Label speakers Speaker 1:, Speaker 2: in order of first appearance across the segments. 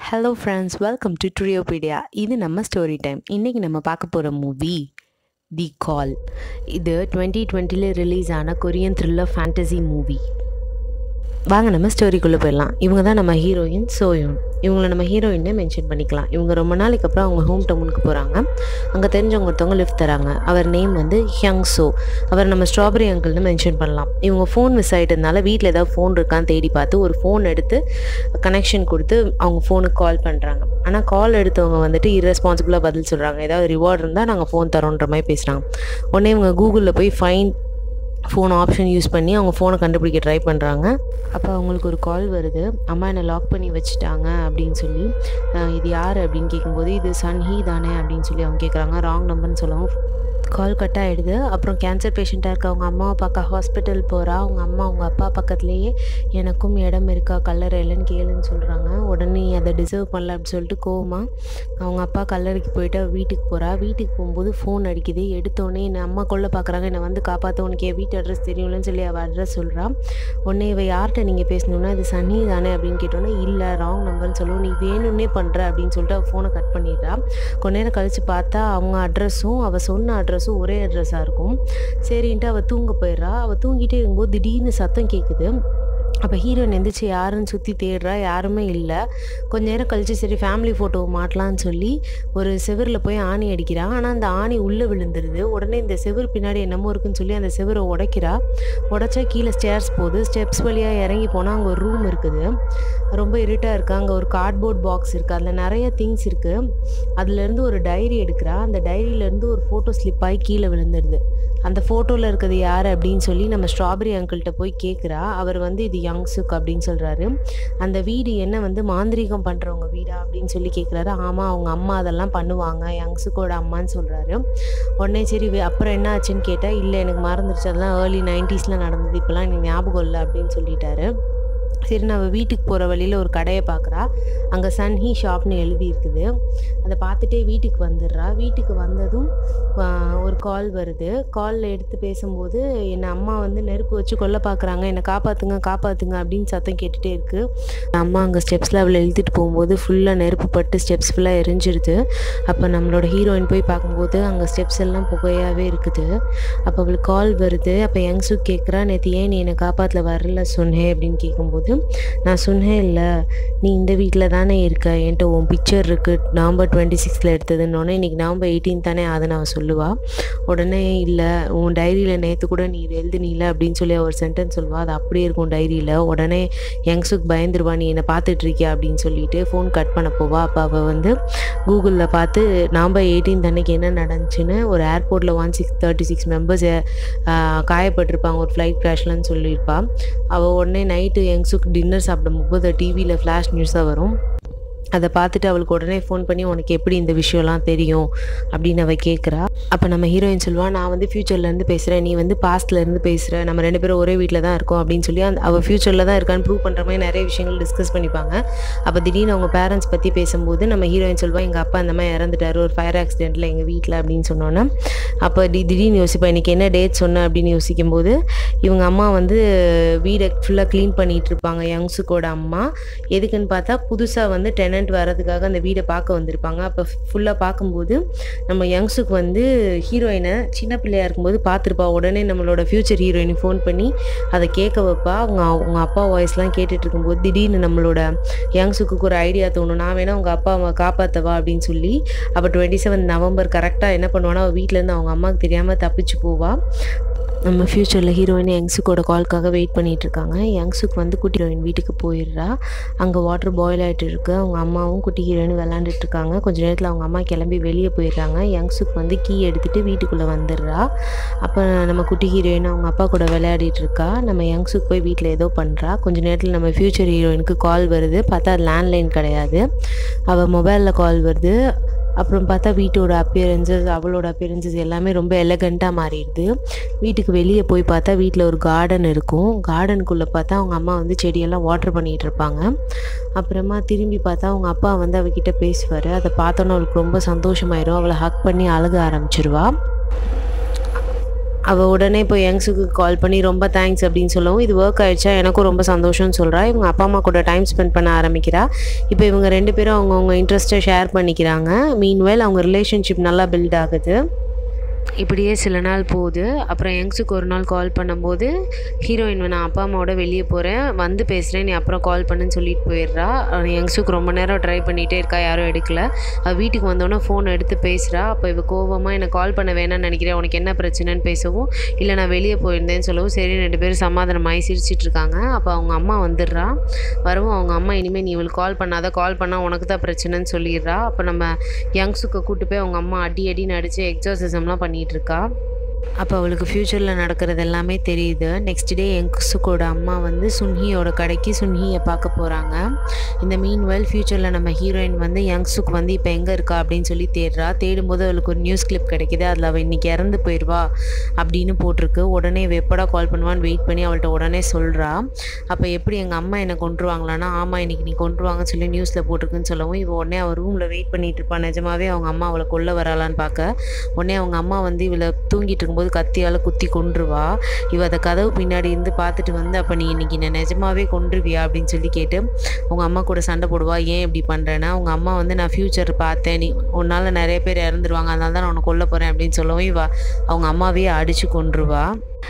Speaker 1: hello friends welcome to Triopedia இது நம்ம story time இன்றைக்கி நம்ம பார்க்க போகிற மூவி தி கால் இது டுவெண்ட்டி டுவெண்ட்டியில் ரிலீஸ் ஆன கொரியன் த்ரில்லர் ஃபேண்டசி மூவி வாங்க நம்ம ஸ்டோரிக்குள்ளே போயிடலாம் இவங்க தான் நம்ம ஹீரோயின் சோயோன் இவங்கள நம்ம ஹீரோயின்னே மென்ஷன் பண்ணிக்கலாம் இவங்க ரொம்ப நாளைக்கு அப்புறம் அவங்க ஹோம் டவுனுக்கு போகிறாங்க அங்கே தெரிஞ்சவங்க ஒருத்தவங்க லிஃப்ட் தராங்க அவர் நேம் வந்து ஹியங் சோ அவர் நம்ம ஸ்ட்ராபெரி அங்கிள்னு மென்ஷன் பண்ணலாம் இவங்க ஃபோன் மிஸ் ஆகிட்டதுனால வீட்டில் ஏதாவது ஃபோன் இருக்கான்னு தேடி பார்த்து ஒரு ஃபோன் எடுத்து கனெக்ஷன் கொடுத்து அவங்க ஃபோனுக்கு கால் பண்ணுறாங்க ஆனால் கால் எடுத்தவங்க வந்துட்டு இரஸ்பான்சிபிளாக பதில் சொல்கிறாங்க ஏதாவது ரிவார்டு இருந்தால் நாங்கள் ஃபோன் தரோன்ற மாதிரி பேசுகிறாங்க உடனே இவங்க கூகுளில் போய் ஃபைன் ஃபோன் ஆப்ஷன் யூஸ் பண்ணி அவங்க ஃபோனை கண்டுபிடிக்க ட்ரை பண்ணுறாங்க அப்போ அவங்களுக்கு ஒரு கால் வருது அம்மா என்னை லாக் பண்ணி வச்சுட்டாங்க அப்படின்னு சொல்லி அஹ் இது யார் அப்படின்னு கேட்கும்போது இது சன்ஹி தானே அப்படின்னு சொல்லி அவங்க கேட்குறாங்க ராங் நம்பர்னு சொல்லவும் கால் கட் ஆகிடுது அப்புறம் கேன்சர் பேஷண்ட்டாக இருக்க அவங்க அம்மாவை பார்க்க ஹாஸ்பிட்டல் போகிறா அவங்க அம்மா அவங்க அப்பா பக்கத்துலேயே எனக்கும் இடம் இருக்கா கல்லறையிலன்னு கேளுன்னு சொல்கிறாங்க உடனே நீ அதை டிசர்வ் பண்ணல அப்படின்னு சொல்லிட்டு கோவமா அவங்க அப்பா கல்லறைக்கு போயிட்டு அவ வீட்டுக்கு போகிறா வீட்டுக்கு போகும்போது ஃபோன் அடிக்குது எடுத்தோடனே என்னை அம்மா கொள்ள பார்க்குறாங்க என்னை வந்து காப்பாற்ற உனக்கு என் வீட்டு அட்ரஸ் தெரியும்லன்னு சொல்லி அவள் அட்ரஸ் சொல்கிறா உடனே இவ யார்கிட்ட நீங்கள் பேசணுன்னா இது சன்னி தானே அப்படின்னு கேட்டோன்னே இல்லை ராங் நம்பர்னு சொல்லுவோம் நீ வேணும்னே பண்ணுற அப்படின்னு சொல்லிட்டு அவள் ஃபோனை கட் பண்ணிடுறா கொஞ்ச நேரம் கழித்து பார்த்தா அவங்க அட்ரஸும் அவள் சொன்ன அட்ரஸும் ஒரே அட்ரஸாக இருக்கும் சரின்ட்டு அவள் தூங்க போயிடுறா அவள் தூங்கிட்டே இருக்கும்போது திடீர்னு சத்தம் கேட்குது அப்போ ஹீரோயின் எந்திரிச்சு யாருன்னு சுற்றி தேடுறா யாருமே இல்லை கொஞ்ச நேரம் கழிச்சு சரி ஃபேமிலி ஃபோட்டோ மாட்டலான்னு சொல்லி ஒரு செவரில் போய் ஆணி அடிக்கிறா ஆனால் அந்த ஆணி உள்ளே விழுந்துருது உடனே இந்த செவுரு பின்னாடி என்னமோ இருக்குன்னு சொல்லி அந்த செவரை உடைக்கிறா உடைச்சா கீழே ஸ்டேர்ஸ் போகுது ஸ்டெப்ஸ் வழியாக இறங்கி போனால் அங்கே ஒரு ரூம் இருக்குது ரொம்ப இருட்டாக இருக்குது அங்கே ஒரு கார்ட்போர்ட் பாக்ஸ் இருக்குது அதில் நிறைய திங்ஸ் இருக்குது அதுலேருந்து ஒரு டைரி எடுக்கிறா அந்த டைரியிலேருந்து ஒரு ஃபோட்டோ ஸ்லிப் ஆகி கீழே விழுந்துடுது அந்த ஃபோட்டோவில் இருக்கிறது யார் அப்படின்னு சொல்லி நம்ம ஸ்ட்ராபெரி அங்கிள்கிட்ட போய் கேட்குறா அவர் வந்து இது யங்சுக் அப்படின்னு சொல்கிறாரு அந்த வீடு என்ன வந்து மாந்திரீகம் பண்ணுறவங்க வீடா அப்படின்னு சொல்லி கேட்குறாரு ஆமாம் அவங்க அம்மா அதெல்லாம் பண்ணுவாங்க யங்சுக்கோட அம்மான்னு சொல்கிறாரு உடனே சரி வே- அப்புறம் என்ன ஆச்சுன்னு கேட்டால் இல்லை எனக்கு மறந்துருச்சு அதெல்லாம் ஏர்லி நைன்ட்டீஸில் நடந்தது இப்போலாம் எனக்கு ஞாபகம் இல்லை அப்படின்னு சொல்லிட்டாரு சரி நம்ம வீட்டுக்கு போகிற வழியில் ஒரு கடையை பார்க்குறா அங்கே சன்ஹி ஷாப்னு எழுதி இருக்குது அதை பார்த்துட்டே வீட்டுக்கு வந்துடுறா வீட்டுக்கு வந்ததும் ஆ, ஒரு கால் வருது காலில் எடுத்து பேசும்போது என்னை அம்மா வந்து நெருப்பு வச்சு கொல்ல பார்க்குறாங்க என்னை காப்பாற்றுங்க காப்பாற்றுங்க அப்படின்னு சத்தம் கேட்டுகிட்டே இருக்குது அம்மா அங்கே ஸ்டெப்ஸில் அவளை எழுதிட்டு போகும்போது ஃபுல்லாக நெருப்பு பட்டு ஸ்டெப்ஸ் ஃபுல்லாக எரிஞ்சிருது அப்போ நம்மளோட ஹீரோயின் போய் பார்க்கும்போது அங்கே ஸ்டெப்ஸ் எல்லாம் புகையாகவே இருக்குது அப்போ அவளுக்கு கால் வருது அப்போ யங்ஸு கேட்குறா நேற்று ஏன் நீ என்னை காப்பாற்றல வரல சொன்னேன் அப்படின்னு கேட்கும்போது நான் சொன்னேன் இல்லை நீ இந்த வீட்டில் தானே இருக்க என்கிட்ட உன் பிக்சர் இருக்குது நவம்பர் டுவெண்ட்டி சிக்ஸில் எடுத்ததுன்னொன்னே இன்றைக்கி நவம்பர் எயிட்டீன் தானே அதுன்னு அவள் சொல்லுவா உடனே இல்லை உன் டைரியில் நேற்று கூட நீ இது எழுதுனீல அப்படின்னு சொல்லி ஒரு சென்டென்ஸ் சொல்லுவா அது அப்படியே இருக்கும் டைரியில் உடனே யங்ஸுக்கு பயந்துருவா நீ என்னை பார்த்துட்டு இருக்கியா அப்படின்னு சொல்லிட்டு ஃபோன் கட் பண்ண போவா அப்போ அவள் வந்து கூகுளில் பார்த்து நவம்பர் எயிட்டீன் அன்னைக்கு என்ன நடந்துச்சுன்னு ஒரு ஏர்போர்ட்டில் one six thirty six members காயப்பட்டிருப்பாங்க ஒரு ஃப்ளைட் க்ராஷ்லன்னு சொல்லியிருப்பா அவள் உடனே நைட்டு யங்ஸுக்கு டின்னர் சாப்பிடும்போது டிவியில் ஃப்ளாஷ் நியூஸாக வரும் அதை பார்த்துட்டு அவளுக்கு உடனே ஃபோன் பண்ணி உனக்கு எப்படி இந்த விஷயம்லாம் தெரியும் அப்படின்னு அவள் கேட்குறா அப்போ நம்ம ஹீரோயின் சொல்லுவா நான் வந்து ஃப்யூச்சர்லேருந்து பேசுகிறேன் நீ வந்து பாஸ்ட்லேருந்து பேசுகிற நம்ம ரெண்டு பேரும் ஒரே வீட்டில் தான் இருக்கோம் அப்படின்னு சொல்லி அந்த அவள் ஃப்யூச்சரில் தான் இருக்கான்னு ப்ரூவ் பண்ணுற மாதிரி நிறைய விஷயங்கள் டிஸ்கஸ் பண்ணிப்பாங்க அப்போ திடீர்னு அவங்க பேரண்ட்ஸ் பற்றி பேசும்போது நம்ம ஹீரோயின் சொல்லுவா எங்கள் அப்பா இந்த மாதிரி இறந்துட்டாரு ஒரு ஃபயர் ஆக்சிடெண்ட்டில் எங்கள் வீட்டில் அப்படின்னு சொன்னோன்னே அப்போ தி திடீர்னு யோசிப்பா இன்றைக்கி என்ன டேட் சொன்ன அப்படின்னு யோசிக்கும்போது இவங்க அம்மா வந்து வீடை ஃபுல்லாக க்ளீன் பண்ணிட்டு இருப்பாங்க யங்ஸுக்கோட அம்மா எதுக்குன்னு பார்த்தா புதுசாக வந்து டெனன்ட் வரதுக்காக அந்த வீடை பார்க்க வந்திருப்பாங்க அப்போ ஃபுல்லாக பார்க்கும்போது நம்ம யங்ஸுக்கு வந்து ஹீரோயினை சின்ன பிள்ளையா இருக்கும்போது பார்த்துருப்பா உடனே நம்மளோட ஃப்யூச்சர் ஹீரோயினுக்கு ஃபோன் பண்ணி அதை கேட்க வைப்பா அவங்க அவங்க அப்பா வாய்ஸ்லாம் கேட்டுட்டு இருக்கும்போது திடீர்னு நம்மளோட யங்ஸுக்கு ஒரு ஐடியா தோணும் நான் வேணா உங்கள் அப்பா அம்மா காப்பாற்றவா அப்படின்னு சொல்லி அப்போ டுவெண்ட்டி செவன் நவம்பர் கரெக்டாக என்ன பண்ணுவானா அவள் வீட்டிலேருந்து அவங்க அம்மாவுக்கு தெரியாமல் தப்பிச்சு போவா நம்ம ஃப்யூச்சரில் ஹீரோயின் யங்ஸுக்கோட கால்க்காக வெயிட் பண்ணிட்டு இருக்காங்க யங்ஸுக்கு வந்து குட்டி ஹீரோயின் வீட்டுக்கு போயிடுறா அங்கே வாட்டர் பாயில் ஆகிட்டு இருக்கு அவங்க அம்மாவும் குட்டி ஹீரோயின் விளாண்டுட்டு இருக்காங்க கொஞ்ச நேரத்தில் அவங்க அம்மா கிளம்பி வெளியே போயிடுறாங்க யங்ஸுக்கு வந்து கீ எடுத்துகிட்டு வீட்டுக்குள்ளே வந்துடுறா அப்போ நம்ம குட்டி ஹீரோயின் அவங்க அப்பா கூட விளையாடிட்டு இருக்கா நம்ம யங்ஸுக்கு போய் வீட்டில் ஏதோ பண்ணுறா கொஞ்ச நேரத்தில் நம்ம ஃப்யூச்சர் ஹீரோயினுக்கு கால் வருது பார்த்தா லேண்ட்லைன் கிடையாது அவள் மொபைலில் கால் வருது அப்புறம் பார்த்தா வீட்டோட அப்பியரன்சஸ் அவளோட அப்பியரன்சஸ் எல்லாமே ரொம்ப எலகண்ட்டாக மாறிடுது வீட்டுக்கு வெளியே போய் பார்த்தா வீட்டில் ஒரு கார்டன் இருக்கும் கார்டனுக்குள்ளே பார்த்தா அவங்க அம்மா வந்து செடியெல்லாம் வாட்டர் பண்ணிகிட்டு இருப்பாங்க அப்புறமா திரும்பி பார்த்தா அவங்க அப்பா வந்து அவகிட்ட பேசுவார் அதை பார்த்தோன்னே அவளுக்கு ரொம்ப சந்தோஷமாயிரும் அவளை ஹக் பண்ணி அழுக ஆரம்பிச்சிருவா அவள் உடனே இப்போ யங்ஸுக்கு கால் பண்ணி ரொம்ப தேங்க்ஸ் அப்படின்னு சொல்லவும் இது ஒர்க் ஆயிடுச்சா எனக்கும் ரொம்ப சந்தோஷம்னு சொல்கிறா இவங்க அப்பா அம்மா கூட டைம் ஸ்பெண்ட் பண்ண ஆரம்பிக்கிறா இப்போ இவங்க ரெண்டு பேரும் அவங்கவுங்க இன்ட்ரெஸ்ட்டை ஷேர் பண்ணிக்கிறாங்க மீன்வேல் அவங்க ரிலேஷன்ஷிப் நல்லா பில்ட் ஆகுது இப்படியே சில நாள் போகுது அப்புறம் யங்ஸுக்கு ஒரு நாள் கால் பண்ணும்போது ஹீரோயின் நான் அப்பா அம்மாவோட வெளியே போகிறேன் வந்து பேசுகிறேன் நீ அப்புறம் கால் பண்ணுன்னு சொல்லிட்டு போயிடுறா யங்ஸுக்கு ரொம்ப நேரம் ட்ரை பண்ணிகிட்டே இருக்கா யாரும் எடுக்கல அவள் வீட்டுக்கு வந்தோடனே ஃபோன் எடுத்து பேசுகிறா அப்போ இவ கோவமாக என்னை கால் பண்ண வேணாம்னு நினைக்கிறேன் உனக்கு என்ன பிரச்சனைன்னு பேசவும் இல்லை நான் வெளியே போயிருந்தேன்னு சொல்லவும் சரி ரெண்டு பேரும் சமாதானமாகி சிரிச்சிட்டு இருக்காங்க அப்போ அவங்க அம்மா வந்துடுறா வரவும் அவங்க அம்மா இனிமேல் நீ இவளுக்கு கால் பண்ணாத கால் பண்ணால் உனக்கு தான் பிரச்சனைன்னு சொல்லிடுறா அப்போ நம்ம யங்ஸுக்கு கூட்டு போய் அவங்க அம்மா அடி அடின்னு அடித்து எக்ஸாசிசம்லாம் பண்ணிகிட்டு இருக்கா அப்போ அவளுக்கு ஃப்யூச்சரில் நடக்கிறது எல்லாமே தெரியுது நெக்ஸ்ட் டே யங்ஸுக்கோட அம்மா வந்து சுன்ஹியோட கடைக்கு சுன்ஹியை பார்க்க போகிறாங்க இந்த மீன் வெல் ஃப்யூச்சரில் நம்ம ஹீரோயின் வந்து யங்ஸுக்கு வந்து இப்போ எங்கே இருக்கா அப்படின்னு சொல்லி தேடுறா தேடும்போது அவளுக்கு ஒரு நியூஸ் கிளிப் கிடைக்குது அதில் அவள் இன்றைக்கி இறந்து போயிடுவா அப்படின்னு போட்டிருக்கு உடனே இவ எப்படா கால் பண்ணுவான்னு வெயிட் பண்ணி அவள்கிட்ட உடனே சொல்கிறா அப்போ எப்படி எங்கள் அம்மா என்னை கொண்டுருவாங்களான்னா ஆமாம் இன்றைக்கி நீ கொண்டுருவாங்கன்னு சொல்லி நியூஸில் போட்டிருக்குன்னு சொல்லவும் இவ உடனே அவள் ரூமில் வெயிட் பண்ணிட்டு இருப்பா நிஜமாவே அவங்க அம்மா அவளை கொல்ல வராளான்னு பார்க்க உடனே அவங்க அம்மா வந்து இவளை தூங்கிட்டு இருக்கும்போது கத்தியால் குத்தி கொன்றுவா இவ அதை கதவு பின்னாடி இருந்து பார்த்துட்டு வந்து அப்போ நீ இன்னைக்கு என்ன நிஜமாவே கொன்றுவியா அப்படின்னு சொல்லி கேட்டு அவங்க அம்மா கூட சண்டை போடுவா ஏன் இப்படி பண்ணுறேன்னா அவங்க அம்மா வந்து நான் ஃப்யூச்சர் பார்த்தேன் நீ உன்னால் நிறைய பேர் இறந்துருவாங்க அதனால தான் நான் உன்னை கொல்ல போகிறேன் அப்படின்னு சொல்லவும் இவ அவங்க அம்மாவே அடித்து கொன்றுவா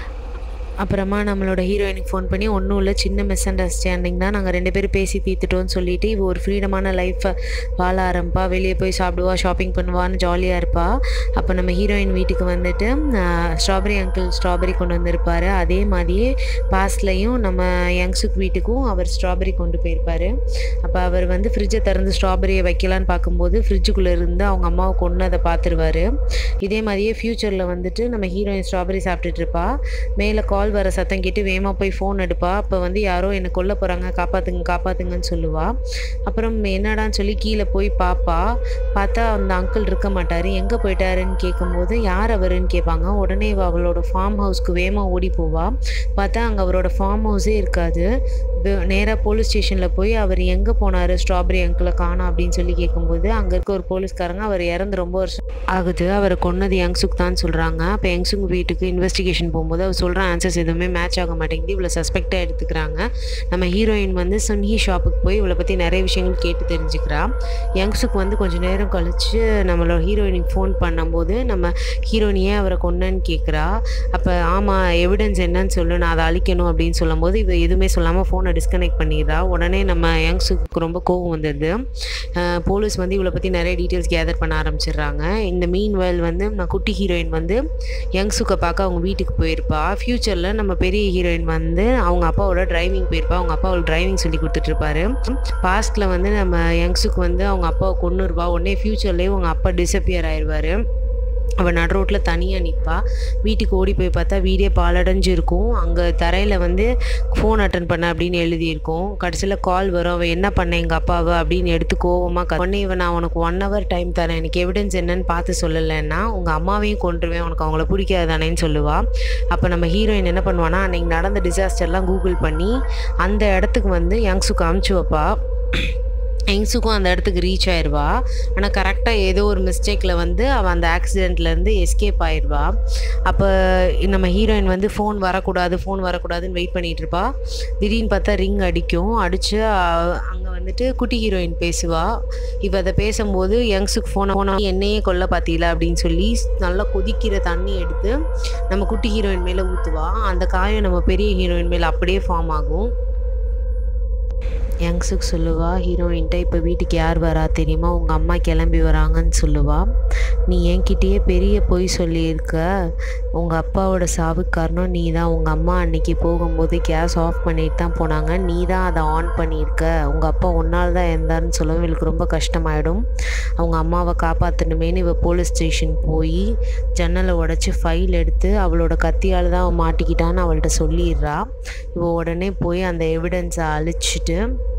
Speaker 1: அப்புறமா நம்மளோட ஹீரோயினுக்கு ஃபோன் பண்ணி ஒன்றும் இல்லை சின்ன மிஸ் அண்டர்ஸ்டாண்டிங் தான் நாங்கள் ரெண்டு பேரும் பேசி தீர்த்துட்டோம்னு சொல்லிட்டு இவ ஒரு ஃப்ரீடமான லைஃப்பை வாழ ஆரம்பிப்பா வெளியே போய் சாப்பிடுவா ஷாப்பிங் பண்ணுவான்னு ஜாலியாக இருப்பா அப்போ நம்ம ஹீரோயின் வீட்டுக்கு வந்துட்டு ஸ்ட்ராபெரி அங்கிள் ஸ்ட்ராபெரி கொண்டு வந்திருப்பாரு அதே மாதிரியே பாஸ்ட்லையும் நம்ம யங்ஸுக்கு வீட்டுக்கும் அவர் ஸ்ட்ராபெரி கொண்டு போயிருப்பார் அப்போ அவர் வந்து ஃப்ரிட்ஜை திறந்து ஸ்ட்ராபெரியை வைக்கலான்னு பார்க்கும்போது ஃப்ரிட்ஜுக்குள்ளே இருந்து அவங்க அம்மாவை கொண்டு அதை பார்த்துருவாரு இதே மாதிரியே ஃப்யூச்சரில் வந்துட்டு நம்ம ஹீரோயின் ஸ்ட்ராபெரி சாப்பிட்டுட்டு இருப்பா மேலே கால் வர சத்தம் கேட்டு வேகமாக போய் ஃபோன் எடுப்பா அப்போ வந்து யாரோ என்னை கொல்ல போகிறாங்க காப்பாற்றுங்க காப்பாற்றுங்கன்னு சொல்லுவா அப்புறம் என்னடான்னு சொல்லி கீழே போய் பார்ப்பா பார்த்தா அந்த அங்கிள் இருக்க மாட்டார் எங்கே போயிட்டாருன்னு கேட்கும்போது யார் அவருன்னு கேட்பாங்க உடனே இவ அவளோட ஃபார்ம் ஹவுஸ்க்கு வேகமாக ஓடி போவா பார்த்தா அங்கே அவரோட ஃபார்ம் ஹவுஸே இருக்காது நேராக போலீஸ் ஸ்டேஷனில் போய் அவர் எங்கே போனார் ஸ்ட்ராபெரி அங்கிளை காணோம் அப்படின்னு சொல்லி கேட்கும்போது அங்கே இருக்க ஒரு போலீஸ்காரங்க அவர் இறந்து ரொம்ப வருஷம் ஆகுது அவரை கொன்னது யங்சுக் தான் சொல்கிறாங்க அப்போ யங்சுக் வீட்டுக்கு இன்வெஸ்டிகேஷன் போகும்போது அவர் சொல்கிற ஆன்சர்ஸ் எதுவுமே மேட்ச் ஆக மாட்டேங்குது இவ்வளோ சஸ்பெக்டாக எடுத்துக்கிறாங்க நம்ம ஹீரோயின் வந்து சுன்ஹி ஷாப்புக்கு போய் இவளை பற்றி நிறைய விஷயங்கள் கேட்டு தெரிஞ்சுக்கிறா யங்ஸுக்கு வந்து கொஞ்சம் நேரம் கழித்து நம்மளோட ஹீரோயினுக்கு ஃபோன் பண்ணும்போது நம்ம ஹீரோயினியே அவரை கொன்னன்னு கேட்குறா அப்போ ஆமாம் எவிடன்ஸ் என்னன்னு சொல்லு நான் அதை அழிக்கணும் அப்படின்னு சொல்லும்போது இவ எதுவுமே சொல்லாமல் ஃபோனை டிஸ்கனெக்ட் பண்ணிடுறா உடனே நம்ம யங்ஸுக்கு ரொம்ப கோவம் வந்துடுது போலீஸ் வந்து இவளை பற்றி நிறைய டீட்டெயில்ஸ் கேதர் பண்ண ஆரம்பிச்சிடுறாங்க இந்த மீன் வேல் வந்து நான் குட்டி ஹீரோயின் வந்து யங்ஸுக்கை பார்க்க அவங்க வீட்டுக்கு போயிருப்பா ஃப்யூச்சரில் நம்ம பெரிய ஹீரோயின் வந்து அவங்க அப்பாவோட டிரைவிங் போயிருப்பா அவங்க அப்பா அவளுக்கு டிரைவிங் சொல்லி கொடுத்துட்ருப்பாரு பாஸ்ட்டில் வந்து நம்ம யங்ஸுக்கு வந்து அவங்க அப்பாவை கொண்டுருவா உடனே ஃப்யூச்சர்லேயே அவங்க அப்பா டிஸப்பியர் ஆயிடுவார் அவள் நடு ரோட்டில் தனியாக நிற்பா வீட்டுக்கு ஓடி போய் பார்த்தா வீடே பாலடைஞ்சு இருக்கும் அங்கே தரையில் வந்து ஃபோன் அட்டன் பண்ண அப்படின்னு எழுதியிருக்கும் கடைசியில் கால் வரும் அவள் என்ன பண்ண எங்கள் அப்பாவை அப்படின்னு எடுத்து கோவமாக உடனே இவன் நான் உனக்கு ஒன் ஹவர் டைம் தரேன் எனக்கு எவிடன்ஸ் என்னன்னு பார்த்து சொல்லலைன்னா உங்கள் அம்மாவையும் கொண்டுருவேன் உனக்கு அவங்கள பிடிக்காதானேன்னு சொல்லுவா அப்போ நம்ம ஹீரோயின் என்ன பண்ணுவான்னா அன்றைக்கி நடந்த டிசாஸ்டர்லாம் கூகுள் பண்ணி அந்த இடத்துக்கு வந்து யங்ஸுக்கு அமுச்சு வைப்பா யங்ஸுக்கும் அந்த இடத்துக்கு ரீச் ஆயிடுவா ஆனால் கரெக்டாக ஏதோ ஒரு மிஸ்டேக்கில் வந்து அவள் அந்த ஆக்சிடெண்ட்லேருந்து எஸ்கேப் ஆயிடுவா அப்போ நம்ம ஹீரோயின் வந்து ஃபோன் வரக்கூடாது ஃபோன் வரக்கூடாதுன்னு வெயிட் பண்ணிகிட்டு இருப்பா திடீர்னு பார்த்தா ரிங் அடிக்கும் அடித்து அங்கே வந்துட்டு குட்டி ஹீரோயின் பேசுவா இவ அதை பேசும்போது யங்ஸுக்கு ஃபோனை ஃபோனை என்னையே கொல்ல பார்த்தீங்களா அப்படின்னு சொல்லி நல்லா கொதிக்கிற தண்ணி எடுத்து நம்ம குட்டி ஹீரோயின் மேலே ஊற்றுவா அந்த காயம் நம்ம பெரிய ஹீரோயின் மேலே அப்படியே ஃபார்ம் ஆகும் யங்ஸுக்கு சொல்லுவா ஹீரோயின்ட்ட இப்போ வீட்டுக்கு யார் வரா தெரியுமா உங்கள் அம்மா கிளம்பி வராங்கன்னு சொல்லுவா நீ என்கிட்டயே பெரிய பொய் சொல்லியிருக்க உங்கள் அப்பாவோட சாவுக்கு காரணம் நீ தான் உங்கள் அம்மா அன்னைக்கு போகும்போது கேஸ் ஆஃப் பண்ணிட்டு தான் போனாங்க நீ தான் அதை ஆன் பண்ணியிருக்க உங்கள் அப்பா ஒன்றால் தான் இருந்தாருன்னு சொல்லவும் இவளுக்கு ரொம்ப கஷ்டமாயிடும் அவங்க அம்மாவை காப்பாற்றணுமேனு இவள் போலீஸ் ஸ்டேஷன் போய் ஜன்னலை உடச்சி ஃபைல் எடுத்து அவளோட கத்தியால் தான் அவள் மாட்டிக்கிட்டான்னு அவள்கிட்ட சொல்லிடுறா இவள் உடனே போய் அந்த எவிடன்ஸை அழிச்சிட்டு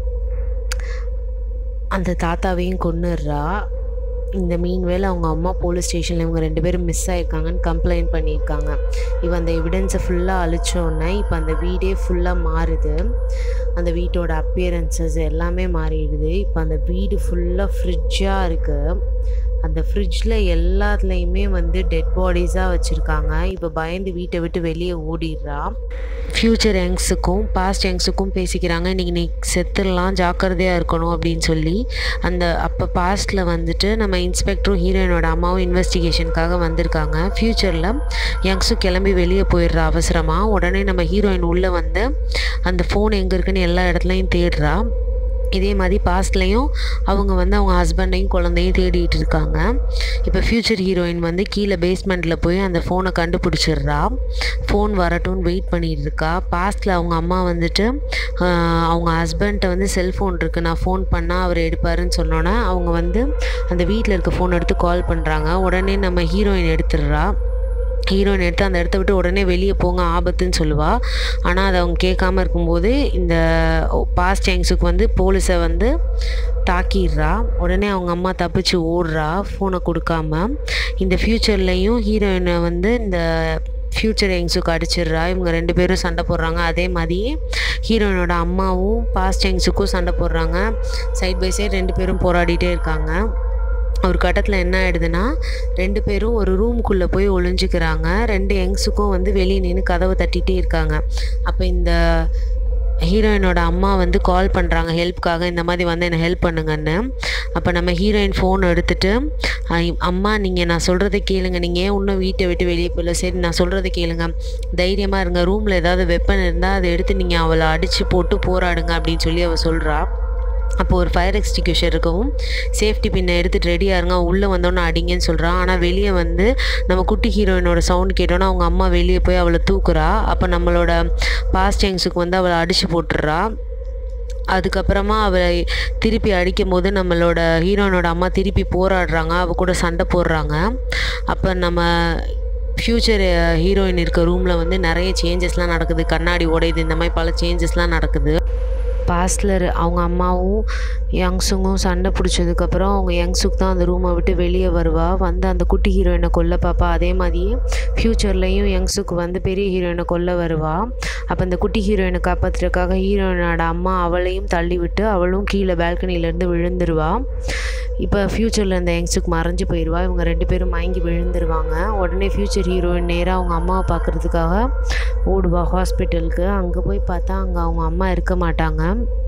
Speaker 1: அந்த தாத்தாவையும் கொன்னுடுறா இந்த மீன் வேலை அவங்க அம்மா போலீஸ் ஸ்டேஷனில் இவங்க ரெண்டு பேரும் மிஸ் ஆயிருக்காங்கன்னு கம்ப்ளைண்ட் பண்ணியிருக்காங்க இவன் அந்த எவிடன்ஸை ஃபுல்லாக அழிச்சோன்னே இப்போ அந்த வீடே ஃபுல்லாக மாறுது அந்த வீட்டோட அப்பியரன்சஸ் எல்லாமே மாறிடுது இப்போ அந்த வீடு ஃபுல்லாக ஃப்ரிட்ஜாக இருக்குது அந்த ஃப்ரிட்ஜில் எல்லாத்துலேயுமே வந்து டெட் பாடிஸாக வச்சுருக்காங்க இப்போ பயந்து வீட்டை விட்டு வெளியே ஓடிடுறா ஃப்யூச்சர் யங்ஸுக்கும் பாஸ்ட் யங்ஸுக்கும் பேசிக்கிறாங்க இன்றைக்கி நீ செத்துடலாம் ஜாக்கிரதையாக இருக்கணும் அப்படின்னு சொல்லி அந்த அப்போ பாஸ்ட்டில் வந்துட்டு நம்ம இன்ஸ்பெக்டரும் ஹீரோயினோட அம்மாவும் இன்வெஸ்டிகேஷனுக்காக வந்திருக்காங்க ஃப்யூச்சரில் யங்ஸும் கிளம்பி வெளியே போயிடுறா அவசரமாக உடனே நம்ம ஹீரோயின் உள்ளே வந்து அந்த ஃபோன் எங்கே இருக்குன்னு எல்லா இடத்துலையும் தேடுறா இதே மாதிரி பாஸ்ட்லேயும் அவங்க வந்து அவங்க ஹஸ்பண்டையும் குழந்தையும் தேடிட்டு இருக்காங்க இப்போ ஃப்யூச்சர் ஹீரோயின் வந்து கீழே பேஸ்மெண்ட்டில் போய் அந்த ஃபோனை கண்டுபிடிச்சிடுறா ஃபோன் வரட்டும்னு வெயிட் பண்ணிகிட்டு இருக்கா பாஸ்ட்டில் அவங்க அம்மா வந்துட்டு ஆஹ், அவங்க ஹஸ்பண்ட்டை வந்து செல்ஃபோன் இருக்குது நான் ஃபோன் பண்ணால் அவர் எடுப்பாருன்னு சொன்னோன்னே அவங்க வந்து அந்த வீட்டில் இருக்க ஃபோன் எடுத்து கால் பண்ணுறாங்க உடனே நம்ம ஹீரோயின் எடுத்துடுறா ஹீரோயின் எடுத்து அந்த இடத்த விட்டு உடனே வெளியே போங்க ஆபத்துன்னு சொல்லுவா ஆனால் அதை அவங்க கேட்காம இருக்கும்போது இந்த பாஸ்ட் யங்ஸுக்கு வந்து போலீஸை வந்து தாக்கிடுறா உடனே அவங்க அம்மா தப்பிச்சு ஓடுறா ஃபோனை கொடுக்காம இந்த ஃப்யூச்சர்லேயும் ஹீரோயினை வந்து இந்த ஃப்யூச்சர் யங்ஸுக்கு அடிச்சிடுறா இவங்க ரெண்டு பேரும் சண்டை போடுறாங்க அதே மாதிரியே ஹீரோயினோட அம்மாவும் பாஸ்ட் யங்ஸுக்கும் சண்டை போடுறாங்க சைட் பை சைடு ரெண்டு பேரும் போராடிட்டே இருக்காங்க ஒரு கட்டத்தில் என்ன ஆயிடுதுன்னா ரெண்டு பேரும் ஒரு ரூமுக்குள்ளே போய் ஒளிஞ்சுக்கிறாங்க ரெண்டு யங்ஸுக்கும் வந்து வெளியே நின்று கதவை தட்டிகிட்டே இருக்காங்க அப்போ இந்த ஹீரோயினோட அம்மா வந்து கால் பண்ணுறாங்க ஹெல்ப்காக இந்த மாதிரி வந்து என்னை ஹெல்ப் பண்ணுங்கன்னு அப்போ நம்ம ஹீரோயின் ஃபோன் எடுத்துட்டு "ஐ- அம்மா நீங்கள் நான் சொல்கிறத கேளுங்க நீங்கள் ஏன் இன்னும் வீட்டை விட்டு வெளியே போகல சரி நான் சொல்கிறத கேளுங்க தைரியமாக இருங்க ரூமில் ஏதாவது வெப்பன் இருந்தால் அதை எடுத்து நீங்கள் அவளை அடித்து போட்டு போராடுங்க அப்படின்னு சொல்லி அவள் சொல்கிறா அப்போ ஒரு ஃபயர் எக்ஸ்டிக்யூஷன் இருக்கவும் சேஃப்டி பின்னை எடுத்துகிட்டு ரெடியாக இருங்க உள்ளே வந்தோன்னே அடிங்கன்னு சொல்கிறான் ஆனால் வெளியே வந்து நம்ம குட்டி ஹீரோயினோட சவுண்ட் கேட்டோன்னே அவங்க அம்மா வெளியே போய் அவளை தூக்குறா அப்போ நம்மளோட பாஸ்ட் யங்ஸுக்கு வந்து அவளை அடித்து போட்டுடுறா அதுக்கப்புறமா அவளை திருப்பி அடிக்கும் போது நம்மளோட ஹீரோயினோட அம்மா திருப்பி போராடுறாங்க அவ கூட சண்டை போடுறாங்க அப்போ நம்ம ஃப்யூச்சர் ஹீரோயின் இருக்க ரூமில் வந்து நிறைய சேஞ்சஸ்லாம் நடக்குது கண்ணாடி உடையுது இந்த மாதிரி பல சேஞ்சஸ்லாம் நடக்குது பாஸ்லர் அவங்க அம்மாவும் யங்ஸுங்கும் சண்டை பிடிச்சதுக்கப்புறம் அவங்க யங்ஸுக்கு தான் அந்த ரூமை விட்டு வெளியே வருவா வந்து அந்த குட்டி ஹீரோயினை கொல்ல பாப்பா அதே மாதிரியே ஃப்யூச்சர்லேயும் யங்ஸுக்கு வந்து பெரிய ஹீரோயினை கொல்ல வருவா அப்போ அந்த குட்டி ஹீரோயினை காப்பாற்றுறதுக்காக ஹீரோயினோட அம்மா அவளையும் தள்ளி விட்டு அவளும் கீழே பால்கனிலேருந்து விழுந்துருவா இப்போ ஃப்யூச்சரில் இந்த யங்ஸுக்கு மறைஞ்சு போயிடுவா இவங்க ரெண்டு பேரும் மயங்கி விழுந்துருவாங்க உடனே ஃப்யூச்சர் ஹீரோயின் நேராக அவங்க அம்மாவை பார்க்குறதுக்காக ஓடுவா ஹாஸ்பிட்டலுக்கு அங்கே போய் பார்த்தா அங்கே அவங்க அம்மா இருக்க மாட்டாங்க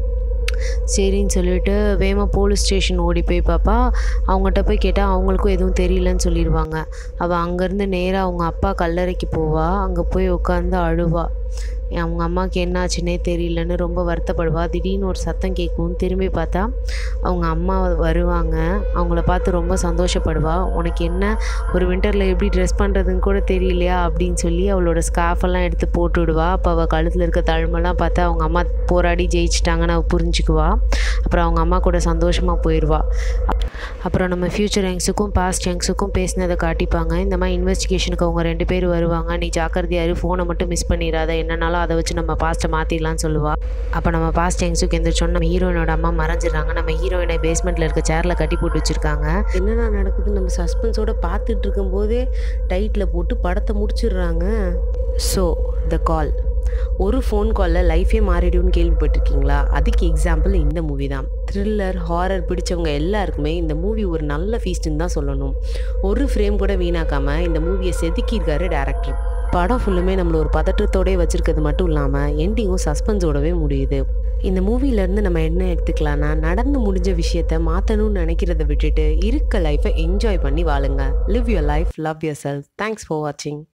Speaker 1: சரின்னு சொல்லிட்டு வேமா போலீஸ் ஸ்டேஷன் ஓடி போய் பாப்பா அவங்ககிட்ட போய் கேட்டால் அவங்களுக்கும் எதுவும் தெரியலன்னு சொல்லிடுவாங்க அவள் அங்கேருந்து நேராக அவங்க அப்பா கல்லறைக்கு போவா அங்கே போய் உட்காந்து அழுவா அவங்க அம்மாவுக்கு என்னாச்சுன்னே தெரியலன்னு ரொம்ப வருத்தப்படுவா திடீர்னு ஒரு சத்தம் கேட்கும் திரும்பி பார்த்தா அவங்க அம்மா வருவாங்க அவங்கள பார்த்து ரொம்ப சந்தோஷப்படுவா உனக்கு என்ன ஒரு வின்டரில் எப்படி ட்ரெஸ் பண்ணுறதுன்னு கூட தெரியலையா அப்படின்னு சொல்லி அவளோட ஸ்கார்ஃப் எல்லாம் எடுத்து போட்டு விடுவா அப்போ அவள் கழுத்தில் இருக்க தழுமெல்லாம் பார்த்து அவங்க அம்மா போராடி ஜெயிச்சிட்டாங்கன்னு அவள் புரிஞ்சுக்குவா அப்புறம் அவங்க அம்மா கூட சந்தோஷமாக போயிடுவா அப்புறம் நம்ம ஃப்யூச்சர் யங்ஸுக்கும் பாஸ்ட் யங்ஸுக்கும் பேசினதை காட்டிப்பாங்க இந்த மாதிரி இன்வெஸ்டிகேஷனுக்கு அவங்க ரெண்டு பேர் வருவாங்க நீ ஜாக்கிரதையாரு ஃபோனை மட்டும் மிஸ் பண்ணிடாத என்னன்னாலும் அதை வச்சு நம்ம பாஸ்ட்டை மாற்றிடலாம்னு சொல்லுவா அப்போ நம்ம பாஸ்ட் யங்ஸுக்கு எந்திரிச்சோன்னு நம்ம ஹீரோயினோட அம்மா மறைஞ்சிடுறாங்க நம்ம ஹீரோயினை பேஸ்மெண்ட்டில் இருக்க சேரில் கட்டி போட்டு வச்சுருக்காங்க என்னென்ன நடக்குது நம்ம சஸ்பென்ஸோட பார்த்துட்டு இருக்கும்போதே டைட்டில் போட்டு படத்தை முடிச்சிடுறாங்க ஸோ த கால் ஒரு ஃபோன் காலில் லைஃபே மாறிடும்னு கேள்விப்பட்டிருக்கீங்களா அதுக்கு எக்ஸாம்பிள் இந்த மூவி தான் த்ரில்லர் ஹாரர் பிடிச்சவங்க எல்லாருக்குமே இந்த மூவி ஒரு நல்ல ஃபீஸ்ட்டுன்னு தான் சொல்லணும் ஒரு ஃப்ரேம் கூட வீணாக்காமல் இந்த மூவியை செதுக்கியிருக்காரு டேரக்டர் படம் ஃபுல்லுமே நம்மளை ஒரு பதற்றத்தோடயே வச்சுருக்கிறது மட்டும் இல்லாமல் எண்டிங்கும் சஸ்பென்ஸோடவே முடியுது இந்த மூவிலேருந்து நம்ம என்ன எடுத்துக்கலாம்னா நடந்து முடிஞ்ச விஷயத்த மாற்றணும்னு நினைக்கிறத விட்டுட்டு இருக்க லைஃப்பை என்ஜாய் பண்ணி வாழுங்க live your life love yourself thanks for வாட்சிங்